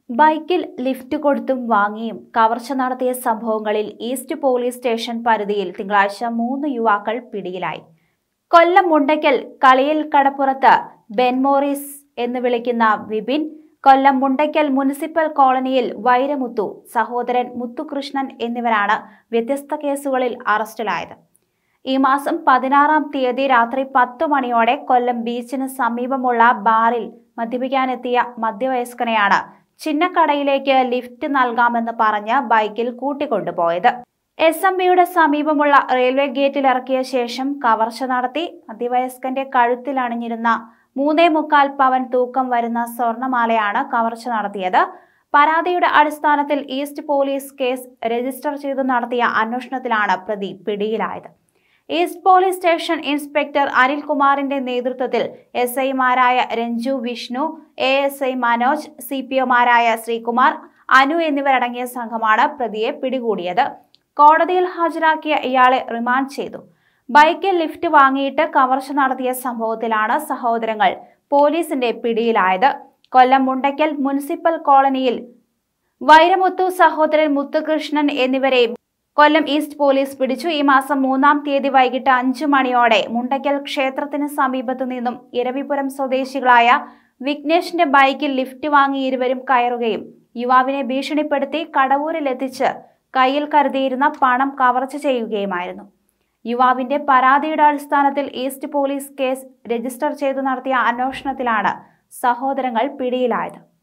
ബൈക്കിൽ ലിഫ്റ്റ് കൊടുത്തും വാങ്ങിയും കവർച്ച നടത്തിയ സംഭവങ്ങളിൽ ഈസ്റ്റ് പോലീസ് സ്റ്റേഷൻ പരിധിയിൽ തിങ്കളാഴ്ച മൂന്ന് യുവാക്കൾ പിടിയിലായി കൊല്ലം മുണ്ടയ്ക്കൽ കളിയിൽ കടപ്പുറത്ത് ബെൻമോറിസ് എന്ന് വിളിക്കുന്ന വിപിൻ കൊല്ലം മുണ്ടയ്ക്കൽ മുനിസിപ്പൽ കോളനിയിൽ വൈരമുത്തു സഹോദരൻ മുത്തുകൃഷ്ണൻ എന്നിവരാണ് വ്യത്യസ്ത കേസുകളിൽ അറസ്റ്റിലായത് ഈ മാസം പതിനാറാം തീയതി രാത്രി പത്തു മണിയോടെ കൊല്ലം ബീച്ചിന് സമീപമുള്ള ബാറിൽ മദ്യപിക്കാനെത്തിയ മധ്യവയസ്കനെയാണ് ചിന്നക്കടയിലേക്ക് ലിഫ്റ്റ് നൽകാമെന്ന് പറഞ്ഞ് ബൈക്കിൽ കൂട്ടിക്കൊണ്ടുപോയത് എസ് എം ബിയുടെ സമീപമുള്ള റെയിൽവേ ഗേറ്റിൽ ഇറക്കിയ ശേഷം കവർച്ച നടത്തി മധ്യവയസ്കന്റെ കഴുത്തിൽ അണിഞ്ഞിരുന്ന മൂന്നേ മുക്കാൽ പവൻ തൂക്കം വരുന്ന സ്വർണമാലയാണ് കവർച്ച നടത്തിയത് പരാതിയുടെ അടിസ്ഥാനത്തിൽ ഈസ്റ്റ് പോലീസ് കേസ് രജിസ്റ്റർ ചെയ്തു നടത്തിയ അന്വേഷണത്തിലാണ് പ്രതി പിടിയിലായത് ഈസ്റ്റ് പോലീസ് സ്റ്റേഷൻ ഇൻസ്പെക്ടർ അനിൽകുമാറിന്റെ നേതൃത്വത്തിൽ എസ് ഐമാരായ Renju Vishnu A S I Manoj C P ഒമാരായ ശ്രീകുമാർ അനു എന്നിവരടങ്ങിയ സംഘമാണ് പ്രതിയെ പിടികൂടിയത് കോടതിയിൽ ഹാജരാക്കിയ ഇയാളെ റിമാൻഡ് ചെയ്തു ബൈക്കിൽ ലിഫ്റ്റ് വാങ്ങിയിട്ട് കവർച്ച നടത്തിയ സംഭവത്തിലാണ് സഹോദരങ്ങൾ പോലീസിന്റെ പിടിയിലായത് കൊല്ലം മുണ്ടയ്ക്കൽ മുനിസിപ്പൽ കോളനിയിൽ വൈരമുത്തു സഹോദരൻ മുത്തുകൃഷ്ണൻ എന്നിവരെ കൊല്ലം ഈസ്റ്റ് പോലീസ് പിടിച്ചു ഈ മാസം മൂന്നാം തീയതി വൈകിട്ട് അഞ്ചു മണിയോടെ മുണ്ടയ്ക്കൽ ക്ഷേത്രത്തിന് സമീപത്തു നിന്നും ഇരവിപുരം സ്വദേശികളായ വിഘ്നേഷിന്റെ ബൈക്കിൽ ലിഫ്റ്റ് വാങ്ങി ഇരുവരും കയറുകയും യുവാവിനെ ഭീഷണിപ്പെടുത്തി കടവൂരിലെത്തിച്ച് കയ്യിൽ കരുതിയിരുന്ന പണം കവർച്ച ചെയ്യുകയുമായിരുന്നു യുവാവിന്റെ പരാതിയുടെ അടിസ്ഥാനത്തിൽ ഈസ്റ്റ് പോലീസ് കേസ് രജിസ്റ്റർ ചെയ്തു നടത്തിയ അന്വേഷണത്തിലാണ് സഹോദരങ്ങൾ പിടിയിലായത്